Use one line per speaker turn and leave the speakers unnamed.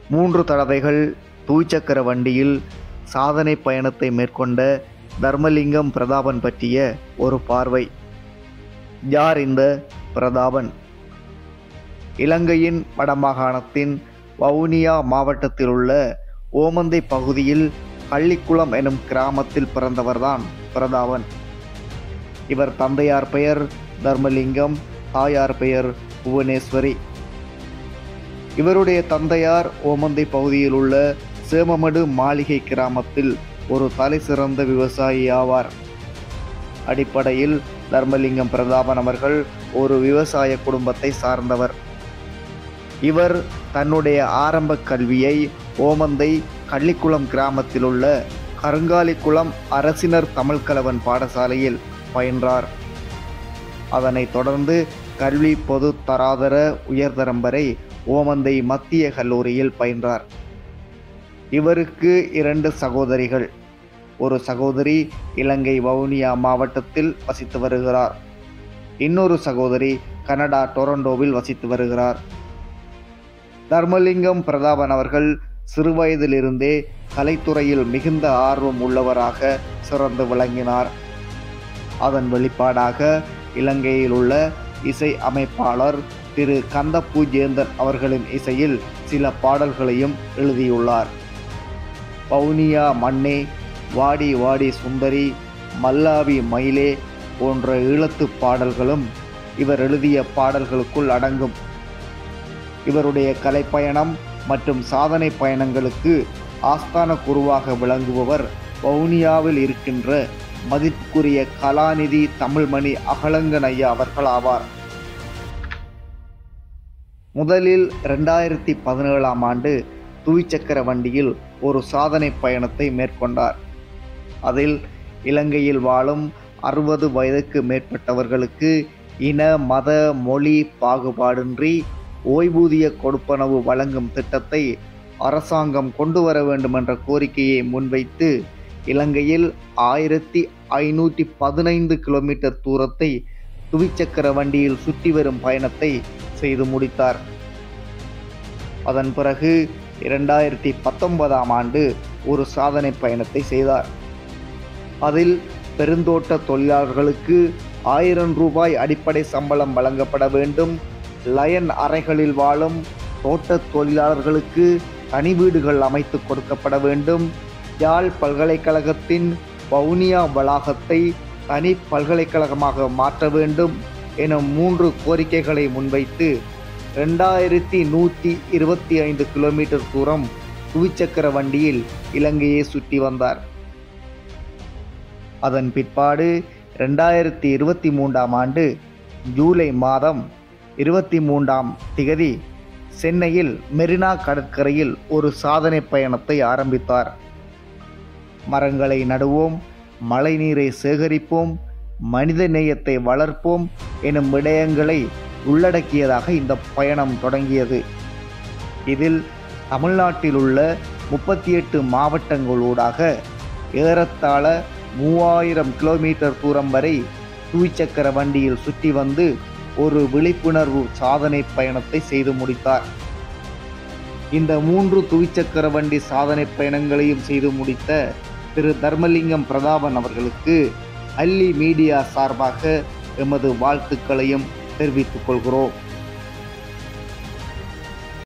மூன்று தடவைகள் தூய்சக்கர வண்டியில் சாதனை பயணத்தை மேற்கொண்ட தர்மலிங்கம் பிரதாபன் பற்றிய ஒரு பார்வை யார் இந்த பிரதாபன் இலங்கையின் வடமாகாணத்தின் வவுனியா மாவட்டத்தில் உள்ள ஓமந்தை பகுதியில் கள்ளிக்குளம் எனும் கிராமத்தில் பிறந்தவர்தான் பிரதாபன் இவர் தந்தையார் பெயர் தர்மலிங்கம் தாயார் பெயர் புவனேஸ்வரி இவருடைய தந்தையார் ஓமந்தை பகுதியில் உள்ள சேமமடு மாளிகை கிராமத்தில் ஒரு தலை சிறந்த விவசாயி ஆவார் அடிப்படையில் தர்மலிங்கம் பிரதாபன் அவர்கள் ஒரு விவசாய குடும்பத்தை சார்ந்தவர் இவர் தன்னுடைய ஆரம்ப கல்வியை ஓமந்தை கள்ளிக்குளம் கிராமத்தில் உள்ள கருங்காலிக்குளம் அரசினர் தமிழ்கலவன் பாடசாலையில் பயின்றார் அதனைத் தொடர்ந்து கல்வி பொது தராதர உயர்தரம் வரை ஓமந்தை மத்திய கல்லூரியில் பயின்றார் இவருக்கு இரண்டு சகோதரிகள் ஒரு சகோதரி இலங்கை வவுனியா மாவட்டத்தில் வசித்து வருகிறார் இன்னொரு சகோதரி கனடா டொரண்டோவில் வசித்து வருகிறார் தர்மலிங்கம் பிரதாபன் அவர்கள் சிறுவயதிலிருந்தே கலைத்துறையில் மிகுந்த ஆர்வம் உள்ளவராக சிறந்து விளங்கினார் அதன் வெளிப்பாடாக இலங்கையில் உள்ள இசை அமைப்பாளர் திரு கந்தப்பூ ஜேந்தன் அவர்களின் இசையில் சில பாடல்களையும் எழுதியுள்ளார் பவுனியா மண்ணே வாடி வாடி சுந்தரி மல்லாவி மயிலே போன்ற ஈழத்து பாடல்களும் இவர் எழுதிய பாடல்களுக்குள் அடங்கும் இவருடைய கலைப்பயணம் மற்றும் சாதனை பயணங்களுக்கு ஆஸ்தான குருவாக விளங்குபவர் வவுனியாவில் இருக்கின்ற மதிப்புக்குரிய கலாநிதி தமிழ்மணி அகலங்கன் ஐயா அவர்கள் ஆவார் முதலில் ரெண்டாயிரத்தி பதினேழாம் ஆண்டு துவிச்சக்கர வண்டியில் ஒரு சாதனை பயணத்தை மேற்கொண்டார் அதில் இலங்கையில் வாழும் அறுபது வயதுக்கு மேற்பட்டவர்களுக்கு இன மத மொழி பாகுபாடின்றி ஓய்வூதிய கொடுப்பனவு வழங்கும் திட்டத்தை அரசாங்கம் கொண்டு வர வேண்டும் என்ற கோரிக்கையை முன்வைத்து இலங்கையில் ஆயிரத்தி ஐநூற்றி பதினைந்து கிலோமீட்டர் தூரத்தை துவிச்சக்கர வண்டியில் சுற்றி வரும் பயணத்தை செய்து முடித்தார் அதன் பிறகு இரண்டாயிரத்தி பத்தொன்பதாம் ஆண்டு ஒரு சாதனை பயணத்தை செய்தார் அதில் பெருந்தோட்ட தொழிலாளர்களுக்கு ஆயிரம் ரூபாய் அடிப்படை சம்பளம் வழங்கப்பட வேண்டும் லயன் அறைகளில் வாழும் தோட்ட தொழிலாளர்களுக்கு தனி வீடுகள் அமைத்து கொடுக்கப்பட வேண்டும் யாழ் பல்கலைக்கழகத்தின் வவுனியா வளாகத்தை தனி பல்கலைக்கழகமாக மாற்ற வேண்டும் எனும் மூன்று கோரிக்கைகளை முன்வைத்து ரெண்டாயிரத்தி நூற்றி இருபத்தி ஐந்து கிலோமீட்டர் தூரம் துவிச்சக்கர வண்டியில் இலங்கையை சுற்றி வந்தார் அதன் பிற்பாடு ரெண்டாயிரத்தி இருபத்தி மூன்றாம் ஆண்டு ஜூலை மாதம் இருபத்தி மூன்றாம் திகதி சென்னையில் மெரினா கடற்கரையில் ஒரு சாதனை பயணத்தை ஆரம்பித்தார் மரங்களை நடுவோம் மழைநீரை சேகரிப்போம் மனித நேயத்தை வளர்ப்போம் எனும் விடயங்களை உள்ளடக்கியதாக இந்த பயணம் தொடங்கியது இதில் தமிழ்நாட்டில் உள்ள முப்பத்தி எட்டு மாவட்டங்களூடாக ஏறத்தாழ மூவாயிரம் கிலோமீட்டர் தூரம் வரை துவிச்சக்கர வண்டியில் சுற்றி வந்து ஒரு விழிப்புணர்வு சாதனை பயணத்தை செய்து முடித்தார் இந்த மூன்று துவிச்சக்கர வண்டி சாதனை பயணங்களையும் செய்து முடித்த திரு தர்மலிங்கம் பிரதாபன் அவர்களுக்கு அல்லி மீடியா சார்பாக எமது வாழ்த்துக்களையும் தெரிவித்துக் கொள்கிறோம்